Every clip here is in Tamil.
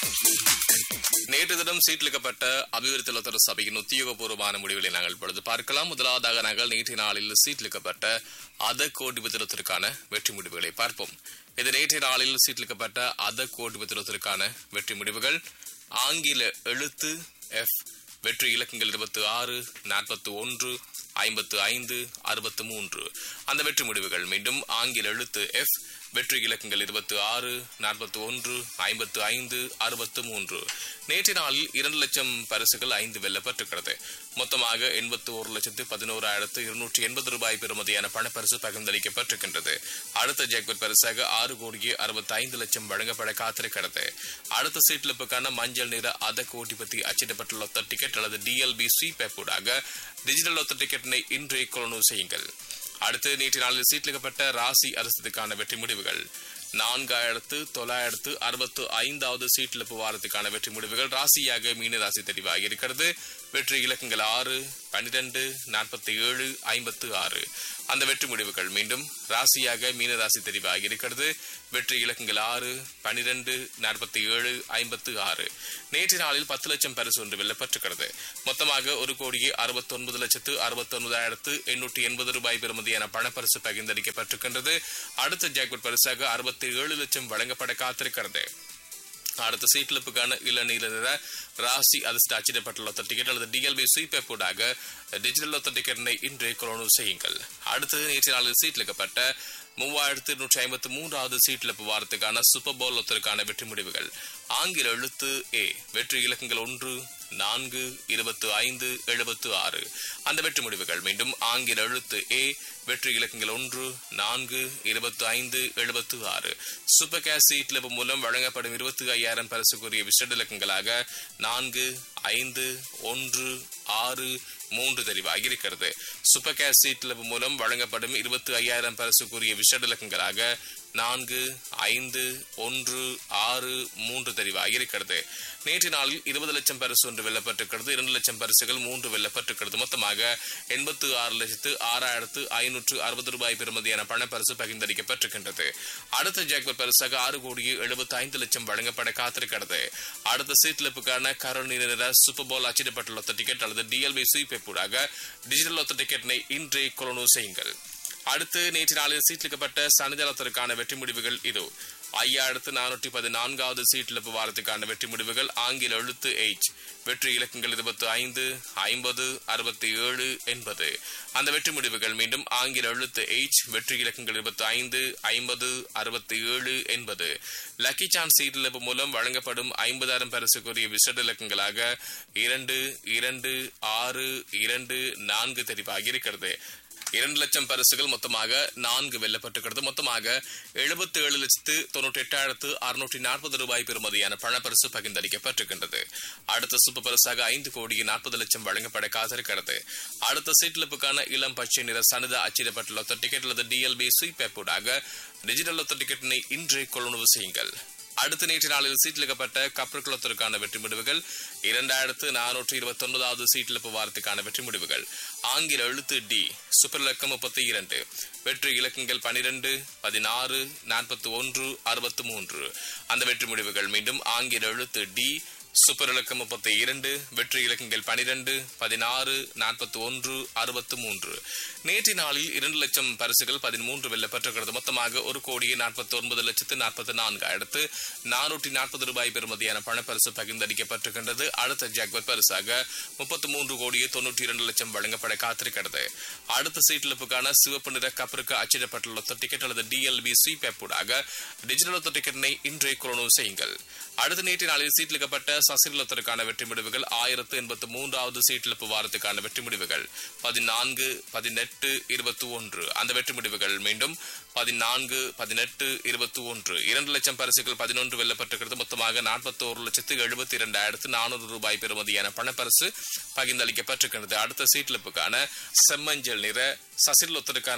நேற்று தினம் சீட்டிலிக்கப்பட்ட அபிவிருத்தி லோத்தர சபையின் உத்தியோகபூர்வமான முடிவுகளை நாங்கள் இப்பொழுது பார்க்கலாம் முதலாவதாக நாங்கள் நேற்றைய நாளில் சீட்டிலிக்கப்பட்ட அத கோடி பத்திரத்திற்கான வெற்றி முடிவுகளை பார்ப்போம் இது நேற்றைய நாளில் சீட்டிலிக்கப்பட்ட அத கோடி பத்திரத்திற்கான வெற்றி முடிவுகள் ஆங்கில எழுத்து எஃப் வெற்றி இலக்கங்கள் இருபத்தி ஆறு நாற்பத்தி ஒன்று ஐம்பத்து ஐந்து அறுபத்து மூன்று அந்த வெற்றி முடிவுகள் மீண்டும் ஆங்கில எழுத்து எஃப் வெற்றி இலக்கங்கள் இருபத்தி ஆறு நாற்பத்தி ஒன்று ஐம்பத்து ஐந்து அறுபத்து மூன்று நேற்று நாளில் இரண்டு லட்சம் பரிசுகள் ஐந்து வெல்லப்பட்டிருக்கிறது மொத்தமாக எண்பத்தி ஒரு லட்சத்து பதினோராயிரத்து இருநூற்றி எண்பது ரூபாய் பெறுமதியான பணப்பரிசு பகிர்ந்தளிக்கப்பட்டிருக்கின்றது அடுத்த ஜாக்வெட் பரிசாக ஆறு கோடியே அறுபத்தி ஐந்து லட்சம் வழங்கப்பட காத்திருக்கிறது அடுத்த சீட்லிப்புக்கான மஞ்சள் நிற அத கோடி பத்தி அச்சிடப்பட்டுள்ள ஒத்த டிக்கெட் அல்லது டிஎல்பி சி பேப்பூடாக டிஜிட்டல் ஒத்த டிக்கெட்டினை இன்றே கொள்ளுணவு செய்யுங்கள் அடுத்து நேற்று நாளில் சீட்லிக்கப்பட்ட ராசி அரசுக்கான வெற்றி முடிவுகள் நான்காயிரத்து தொள்ளாயிரத்து அறுபத்து ஐந்தாவது சீட்டிழப்பு வாரத்துக்கான வெற்றி முடிவுகள் ராசியாக மீன ராசி தெரிவாகி இருக்கிறது வெற்றி இலக்கங்கள் ஆறு பன்னிரண்டு நாற்பத்தி ஏழு ஐம்பத்து ஆறு அந்த வெற்றி முடிவுகள் மீண்டும் ராசியாக மீன ராசி தெரிவாகி இருக்கிறது வெற்றி இலக்கங்கள் ஆறு பன்னிரண்டு நாற்பத்தி ஏழு ஐம்பத்து ஆறு நேற்று நாளில் பத்து லட்சம் பரிசு ஒன்று வெல்லப்பட்டிருக்கிறது மொத்தமாக ஒரு கோடியே அறுபத்தி ஒன்பது லட்சத்து அறுபத்தி ஒன்பதாயிரத்து எண்ணூற்றி எண்பது ரூபாய் பெறுமதியான பணப்பரிசு பகிர்ந்தளிக்கப்பட்டிருக்கின்றது அடுத்த ஜாக்வெட் பரிசாக அறுபத்தி ஏழு லட்சம் வழங்கப்பட காத்திருக்கிறது அடுத்த சீட்லிப்புக்கான இளநீல நிற ராசி அதிர்ஷ்ட அச்சிடப்பட்டுள்ள ஒத்த டிக்கெட் அல்லது டிஎல்பி ஸ்வீப் ஊடாக டிஜிட்டல் ஒத்த டிக்கெட்டினை இன்றே கொரோனு செய்யுங்கள் அடுத்தது நேற்று நாளில் சீட்லிக்கப்பட்ட மூவாயிரத்து நூற்றி ஐம்பத்தி மூன்றாவது சீட்லிப்பு வாரத்துக்கான சூப்பர் பவுல் ஒத்தருக்கான வெற்றி முடிவுகள் ஆங்கில எழுத்து ஏ வெற்றி இலக்கங்கள் ஒன்று நான்கு இருபத்து ஐந்து எழுபத்து ஆறு அந்த வெற்றி முடிவுகள் மீண்டும் ஆங்கில எழுத்து ஏ வெற்றி இலக்கங்கள் ஒன்று நான்கு இருபத்து ஐந்து எழுபத்து ஆறு சூப்பர் கேஸ் சீட்லப்பு மூலம் வழங்கப்படும் இருபத்தி ஐயாயிரம் பரிசுக்குரிய விசேட இலக்கங்களாக நான்கு ஐந்து ஒன்று ஆறு மூன்று தெரிவாகி இருக்கிறது சூப்பர் கேஸ் சீட்லப்பு மூலம் வழங்கப்படும் இருபத்தி ஐயாயிரம் பரிசுக்குரிய விசேட இலக்கங்களாக நான்கு ஐந்து ஒன்று ஆறு மூன்று தெரிவாகி இருக்கிறது நேற்று நாளில் இருபது லட்சம் பரிசு ஒன்று வெல்லப்பட்டிருக்கிறது இரண்டு லட்சம் பரிசுகள் மூன்று வெல்லப்பட்டிருக்கிறது மொத்தமாக எண்பத்து ஆறு லட்சத்து ஆறாயிரத்து ஐநூற்று அறுபது ரூபாய் பெறுமதியான பணப்பரிசு பகிர்ந்தளிக்கப்பட்டிருக்கின்றது அடுத்த ஜாக்வெட் பரிசாக ஆறு கோடியே எழுபத்தி ஐந்து லட்சம் வழங்கப்பட காத்திருக்கிறது அடுத்த சீட்லிப்புக்கான கரல் நிற சூப்பர் போல் அச்சிடப்பட்டுள்ள ஒத்த டிக்கெட் அல்லது டிஎல்பி சீப்பூடாக டிஜிட்டல் ஒத்த டிக்கெட்டினை இன்றே கொலனு செய்யுங்கள் அடுத்து நேற்று நாளில் சீட்லிக்கப்பட்ட சனிதளத்திற்கான வெற்றி முடிவுகள் இது ஐயாயிரத்து நானூற்றி பதினான்காவது சீட்டிழப்பு வாரத்துக்கான வெற்றி முடிவுகள் ஆங்கில எழுத்து எயிட் வெற்றி இலக்கங்கள் இருபத்தி ஐந்து ஐம்பது அறுபத்தி ஏழு எண்பது அந்த வெற்றி முடிவுகள் மீண்டும் ஆங்கில எழுத்து எயிட் வெற்றி இலக்கங்கள் இருபத்தி ஐந்து ஐம்பது அறுபத்தி ஏழு எண்பது லக்கி சான்ஸ் சீட்டிழப்பு மூலம் வழங்கப்படும் ஐம்பதாயிரம் பரிசுக்குரிய விசேட இலக்கங்களாக இரண்டு இரண்டு ஆறு இரண்டு நான்கு தெரிவாகி இருக்கிறது இரண்டு லட்சம் பரிசுகள் மொத்தமாக நான்கு வெல்லப்பட்டிருக்கிறது மொத்தமாக எழுபத்தி ஏழு லட்சத்து தொண்ணூற்றி எட்டாயிரத்து அறுநூற்றி நாற்பது ரூபாய் பெறுமதியான பணப்பரிசு பகிர்ந்தளிக்கப்பட்டிருக்கின்றது அடுத்த சூப்பர் பரிசாக ஐந்து கோடி நாற்பது லட்சம் வழங்கப்பட காத்திருக்கிறது அடுத்த சீட்லிப்புக்கான இளம் பச்சை நிற சனித அச்சிடப்பட்டுள்ள ஒத்த டிக்கெட் அல்லது டிஎல்பி ஸ்வீப் டிஜிட்டல் ஒத்த டிக்கெட்டினை இன்றே கொள்ளுணவு செய்யுங்கள் அடுத்த நேற்று நாளில் சீட்டிலிக்கப்பட்ட கப்பற்குளத்திற்கான வெற்றி முடிவுகள் இரண்டாயிரத்து நானூற்றி இருபத்தி ஒன்பதாவது சீட்டிழப்பு வாரத்துக்கான வெற்றி முடிவுகள் ஆங்கில எழுத்து டி சூப்பர் இலக்கம் முப்பத்தி இரண்டு வெற்றி இலக்கங்கள் பனிரெண்டு பதினாறு நாற்பத்தி ஒன்று அறுபத்து மூன்று அந்த வெற்றி முடிவுகள் மீண்டும் ஆங்கில எழுத்து டி சூப்பர் இலக்கம் முப்பத்தி இரண்டு வெற்றி இலக்கங்கள் பனிரெண்டு பதினாறு நாற்பத்தி ஒன்று அறுபத்து மூன்று நேற்று நாளில் இரண்டு லட்சம் பரிசுகள் பதிமூன்று வெல்லப்பட்டிருக்கிறது மொத்தமாக ஒரு கோடியே நாற்பத்தி ஒன்பது லட்சத்து நாற்பத்தி நான்காயிரத்து நானூற்றி நாற்பது ரூபாய் பெறுமதியான பணப்பரிசு பகிர்ந்தளிக்கப்பட்டிருக்கின்றது அடுத்த ஜாக்வட் பரிசாக முப்பத்தி மூன்று கோடியே தொன்னூற்றி இரண்டு லட்சம் வழங்கப்பட காத்திருக்கிறது அடுத்த சீட்டிழப்புக்கான சிவப்பு நிற கப்பருக்கு அச்சிடப்பட்டுள்ள ஒத்த டிக்கெட் அல்லது டிஎல்பி சி பேப்பூடாக டிஜிட்டல் ஒத்த டிக்கெட்டினை இன்றைய குரோனோ செய்யுங்கள் அடுத்த நேற்று நாளில் சீட்டிலிக்கப்பட்ட சசிலத்திற்கான வெற்றி முடிவுகள் ஆயிரத்து எண்பத்தி மூன்றாவது சீட்டிழப்பு வாரத்துக்கான வெற்றி முடிவுகள் பதினான்கு பதினெட்டு இருபத்தி ஒன்று அந்த வெற்றி முடிவுகள் மீண்டும் பதினான்கு பதினெட்டு இருபத்தி ஒன்று இரண்டு லட்சம் பரிசுகள் பதினொன்று வெல்லப்பட்டிருக்கிறது மொத்தமாக நாற்பத்தோரு லட்சத்து எழுபத்தி இரண்டாயிரத்து நானூறு ரூபாய் பெறுமதியான பணப்பரிசு பகிர்ந்தளிக்கப்பட்டிருக்கிறது அடுத்த சீட்டிழப்புக்கான செம்மஞ்சள் நிற சசிலொத்தருக்கான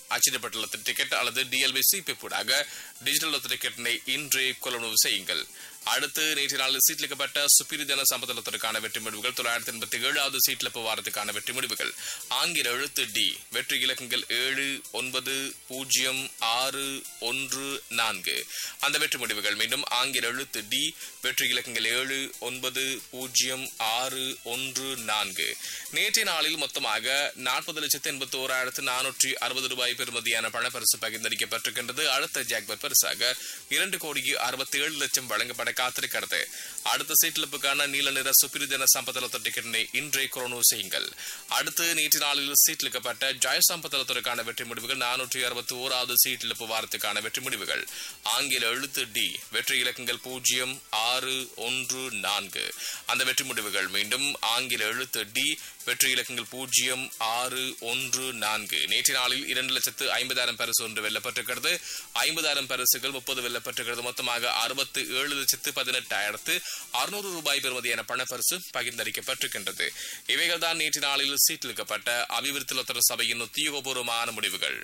அச்சிடப்பட்டுள்ள டிக்கெட் அல்லது டிஎல்பி சிபியூடாக டிஜிட்டல் டிக்கெட்டினை இன்றே கொள்ளுணவு செய்யுங்கள் அடுத்து நேற்று நாளில் சீட்லிக்கப்பட்ட சுப்பிரி ஜன சம்பதத்திற்கான வெற்றி முடிவுகள் தொள்ளாயிரத்தி எண்பத்தி ஏழாவது சீட்ல வாரத்துக்கான வெற்றி முடிவுகள் ஆங்கில எழுத்து டி வெற்றி இலக்கங்கள் ஏழு ஒன்பது பூஜ்ஜியம் ஆறு ஒன்று நான்கு அந்த வெற்றி முடிவுகள் மீண்டும் ஆங்கில எழுத்து டி வெற்றி இலக்கங்கள் ஏழு ஒன்பது பூஜ்ஜியம் ஆறு ஒன்று நான்கு நேற்றைய நாளில் மொத்தமாக நாற்பது லட்சத்து எண்பத்தி ஓராயிரத்து நானூற்றி அறுபது ரூபாய் பெறுமதியான பணப்பரிசு பகிர்ந்தளிக்கப்பட்டிருக்கின்றது அடுத்த ஜாக்பர் பரிசாக இரண்டு கோடிக்கு அறுபத்தி ஏழு லட்சம் வழங்கப்பட காத்திருக்கிறது அடுத்த சீட்லிப்புக்கான நீல நிற சுப்பிரிஜன சம்பத்தலத்த டிக்கெட்டினை இன்றே கொரோனோ செய்யுங்கள் அடுத்து நேற்று நாளில் சீட்லிக்கப்பட்ட ஜாய் சம்பத்தலத்திற்கான வெற்றி முடிவுகள் நானூற்றி அறுபத்தி ஓராவது சீட்லிப்பு வாரத்துக்கான வெற்றி முடிவுகள் ஆங்கில எழுத்து டி வெற்றி இலக்கங்கள் பூஜ்ஜியம் ஆறு ஒன்று நான்கு அந்த வெற்றி முடிவுகள் மீண்டும் ஆங்கில எழுத்து டி வெற்றி இலக்கங்கள் பூஜ்ஜியம் ஆறு ஒன்று நான்கு நேற்று நாளில் இரண்டு லட்சத்து ஐம்பதாயிரம் பரிசு ஒன்று வெல்லப்பட்டிருக்கிறது ஐம்பதாயிரம் பரிசுகள் முப்பது வெல்லப்பட்டிருக்கிறது மொத்தமாக அறுபத்து ஏழு லட்சத்து பதினெட்டாயிரத்து அறுநூறு ரூபாய் பெறுமதியான பணப்பரிசு பகிர்ந்தளிக்கப்பட்டிருக்கின்றது இவைகள் தான் நேற்று நாளில் சீட்டிலிக்கப்பட்ட அபிவிருத்தி சபையின் உத்தியோகபூர்வமான முடிவுகள்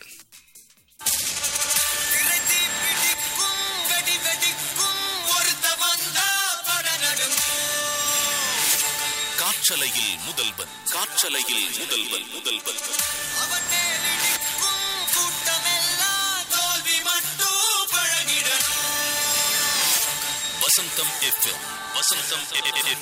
திரைதி பிடிக்கும் வெடி வெடிக்கும் ஒருத்த வந்தா படநடுங்கும் காற்றலையில் முதல்வன் காற்றலையில் முதல்வன் முதல்வன் அவன் மேலிடிக்கும் கூட்டமெல்லாம் தோல்வி மட்டும் பழகிடணும் வசந்தம் எஃப்எம் வசந்தம் எஃப்எம்